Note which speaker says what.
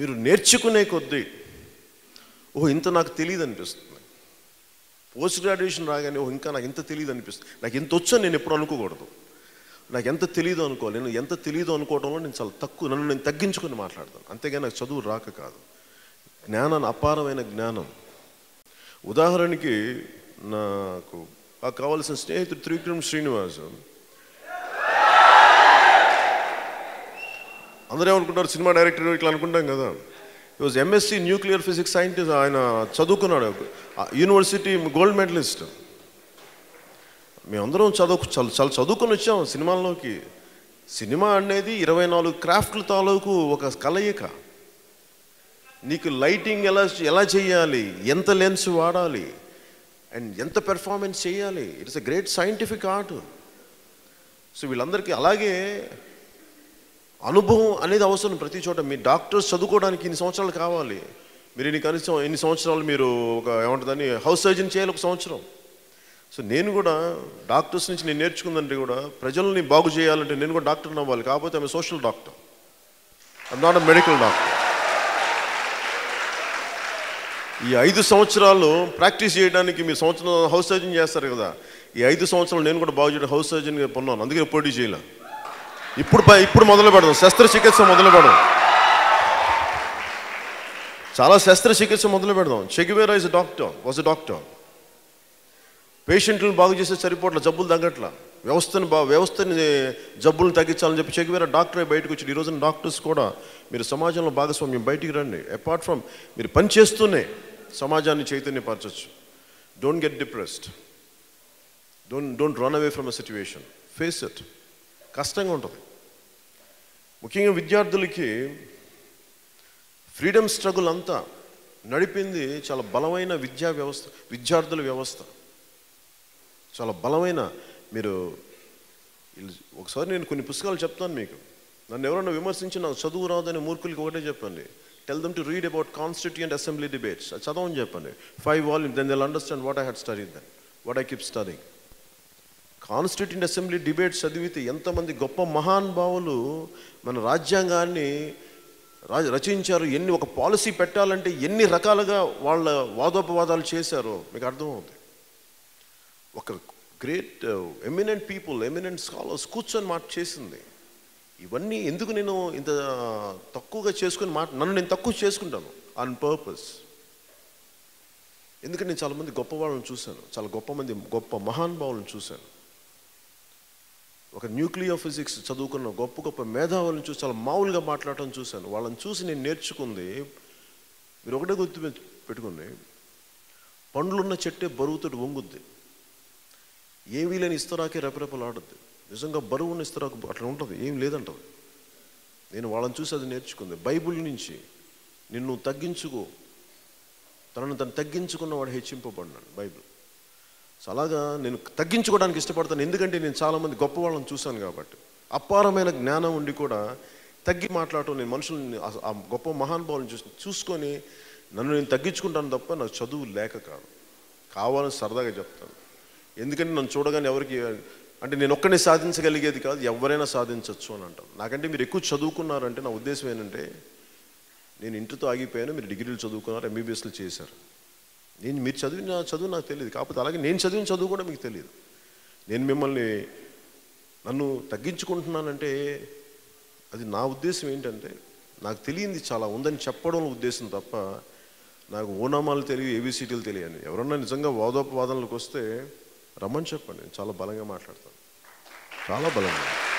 Speaker 1: మీరు నేర్చుకునే కొద్దీ ఓ ఇంత నాకు తెలియదు అనిపిస్తుంది పోస్ట్ గ్రాడ్యుయేషన్ రాగానే ఓ ఇంకా నాకు ఇంత తెలియదు అనిపిస్తుంది నాకు ఇంత వచ్చో నేను ఎప్పుడు అనుకోకూడదు నాకు ఎంత తెలియదు అనుకోవాలి నేను ఎంత తెలియదు అనుకోవడంలో నేను చాలా తక్కువ నన్ను నేను తగ్గించుకొని మాట్లాడతాను అంతేగాని నాకు చదువు రాక కాదు జ్ఞానాన్ని అపారమైన జ్ఞానం ఉదాహరణకి నాకు నాకు కావాల్సిన స్నేహితుడు త్రివిక్రమ్ శ్రీనివాస్ అందరూ ఏమనుకుంటారు సినిమా డైరెక్టర్ ఇట్లా అనుకుంటాం కదా ఈ was MSc nuclear physics scientist ఆయన చదువుకున్నాడు ఆ యూనివర్సిటీ గోల్డ్ మెడలిస్ట్ మేమందరం చదువు చాలా చాలా చదువుకొని వచ్చాం సినిమాల్లోకి సినిమా అనేది ఇరవై నాలుగు క్రాఫ్ట్ల తాలూకు ఒక కలయిక నీకు లైటింగ్ ఎలా ఎలా చేయాలి ఎంత లెన్స్ వాడాలి అండ్ ఎంత పెర్ఫార్మెన్స్ చేయాలి it's a great scientific art so వీళ్ళందరికీ అలాగే అనుభవం అనేది అవసరం ప్రతి చోట మీ డాక్టర్స్ చదువుకోవడానికి ఇన్ని సంవత్సరాలు కావాలి మీరు ఇన్ని కనీసం ఎన్ని సంవత్సరాలు మీరు ఒక ఏమంటుందని హౌస్ సర్జన్ చేయాలి ఒక సంవత్సరం సో నేను కూడా డాక్టర్స్ నుంచి నేను నేర్చుకుందంటే కూడా ప్రజల్ని బాగు చేయాలంటే నేను కూడా డాక్టర్ అవ్వాలి కాకపోతే ఆమె social doctor I'm not a medical doctor ఈ ఐదు సంవత్సరాలు ప్రాక్టీస్ చేయడానికి మీరు సంవత్సరం హౌస్ సర్జన్ చేస్తారు కదా ఈ ఐదు సంవత్సరాలు నేను కూడా బాగు చేయడం హౌస్ సర్జన్గా పొన్నాను అందుకే పోటీ చేయలే ఇప్పుడు ప- ఇప్పుడు మొదలు పెడదాం శస్త్రచికిత్స మొదలు పెడదాం చాలా శస్త్రచికిత్స మొదలు పెడదాం Che Guevara is doctor was a doctor పేషెంట్లను బాగు చేసే సరిపోట్ల జబ్బులు తగ్గట్ల వ్యవస్థను బా వ్యవస్థని జబ్బులను తగ్గించాలని చెప్పి చెగివేరా డాక్టరే బయటకు వచ్చి ఈ రోజున డాక్టర్స్ కూడా మీరు సమాజంలో భాగస్వామ్యం బయటికి రండి అపార్ట్ ఫ్రమ్ మీరు పని చేస్తూనే సమాజాన్ని చైతన్యపరచచ్చు don't get depressed don't don't run away from a situation face it కష్టంగా ఉంటుంది ముఖ్యంగా విద్యార్థులకి ఫ్రీడమ్ స్ట్రగుల్ అంతా నడిపింది చాలా బలమైన విద్యా వ్యవస్థ విద్యార్థుల వ్యవస్థ చాలా బలమైన మీరు ఇల్- ఒకసారి నేను కొన్ని పుస్తకాలు చెప్తాను మీకు నన్ను ఎవరైనా విమర్శించి నాకు చదువు రాదని మూర్ఖులకి ఒకటే చెప్పండి tell them to read about constituent assembly debates అది చదవని చెప్పండి five volume then they'll understand what I had study then what I keep studying constituent assembly debates చదివితే ఎంతమంది గొప్ప మహానుభావులు మన రాజ్యాంగాన్ని రా- రచించారు ఎన్ని ఒక పాలసీ పెట్టాలంటే ఎన్ని రకాలుగా వాళ్ళ వాదోపవాదాలు చేశారో మీకు అర్థమవుతుంది ఒక great eminent people eminent scholars కూర్చొని మాట చేసింది ఇవన్నీ ఎందుకు నేను ఇంత తక్కువగా చేసుకుని మాట నన్ను నేను తక్కువ చేసుకుంటాను ఆన్ పర్పస్ ఎందుకంటే నేను చాలా మంది గొప్ప వాళ్ళని చూశాను చాలా గొప్ప మంది గొప్ప మహానుభావులను చూశాను ఒక న్యూక్లియర్ ఫిజిక్స్ చదువుకున్న గొప్ప గొప్ప మేధావులను చూసి చాలా మామూలుగా మాట్లాడటం చూశాను వాళ్ళని చూసి నేను నేర్చుకుంది మీరు ఒకటే గుర్తు పె- పెట్టుకోండి పండ్లున్న చెట్టే బరువుతో వంగుద్ది ఏమీ లేని ఇస్తరాకే రెపరెపలాడుద్ది నిజంగా బరువున్న ఇస్తరాకు అట్లా ఉంటుంది ఏం లేదంటది నేను వాళ్ళని చూసి అది నేర్చుకుంది బైబిల్ నుంచి నిన్ను తగ్గించుకో తనను తను తగ్గించుకున్న వాడు హెచ్చింపబడినాడు బైబిల్ సో అలాగా నేను తగ్గించుకోవడానికి ఇష్టపడతాను ఎందుకంటే నేను చాలామంది గొప్ప వాళ్ళని చూశాను కాబట్టి అపారమైన జ్ఞానం ఉండి కూడా తగ్గి మాట్లాడటం నేను మనుషుల్ని ఆ- ఆ గొప్ప మహానుభావులను చూసి చూసుకొని నన్ను నేను తగ్గించుకుంటాను తప్ప నాకు చదువు లేక కాదు కావాలని సరదాగా చెప్తాను ఎందుకంటే నన్ను చూడగానే ఎవరికి అంటే నేను ఒక్కనే సాధించగలిగేది కాదు ఎవరైనా సాధించవచ్చు అని అంటాను నాకంటే మీరు ఎక్కువ చదువుకున్నారంటే నా ఉద్దేశం ఏంటంటే నేను ఇంటితో ఆగిపోయాను మీరు డిగ్రీలు చదువుకున్నారు ఎంబీబీఎస్లు చేశారు నేను మీరు చదివిన చదువు నాకు తెలియదు కాకపోతే అలాగే నేను చదివిన చదువు కూడా మీకు తెలియదు నేను మిమ్మల్ని నన్ను తగ్గించుకుంటున్నానంటే అది నా ఉద్దేశం ఏంటంటే నాకు తెలియంది చాలా ఉందని చెప్పడం ఉద్దేశం తప్ప నాకు ఓనామాలు తెలియదు ఏబిసిటీలు తెలియని ఎవరన్నా నిజంగా వాదోపవాదనలకు వస్తే రమ్మని చెప్పండి నేను చాలా బలంగా మాట్లాడతాను చాలా బలంగా